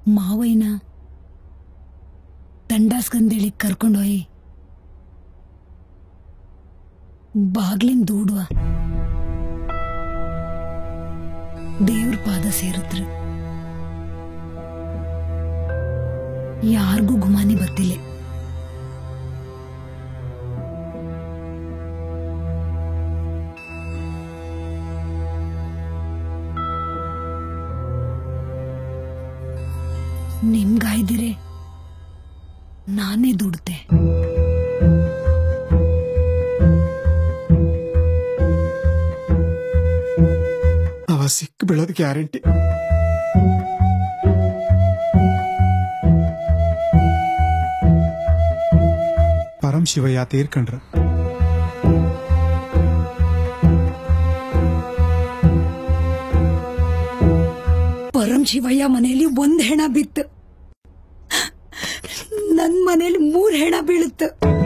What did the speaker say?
ಮಾವಯ್ಯನ ದಂಡಾಸ್ಕಂದೇಳಿ ಕರ್ಕೊಂಡೋಯ್ ಬಾಗ್ಲಿನ್ ದೂಡುವ ದೇವ್ರ ಪಾದ ಸೇರಿದ್ರ ಯಾರಿಗೂ ಗುಮಾನಿ ಬತ್ತಿಲ್ಲ ನಿಮ್ಗಾಯ್ದಿರೆ ನಾನೇ ದುಡ್ತೆ ಅವ ಸಿಕ್ ಬೀಳೋದ್ ಗ್ಯಾರಂಟಿ ಪರಂ ಶಿವಯ್ಯ ತೀರ್ಕಂಡ್ರ ಪರಂ ಶಿವಯ್ಯ ಮನೆಯಲ್ಲಿ ಒಂದ್ ಹೆಣ ಬಿತ್ತು ನನ್ ಮನೇಲಿ ಮೂರ್ ಹೆಣ ಬೀಳುತ್ತ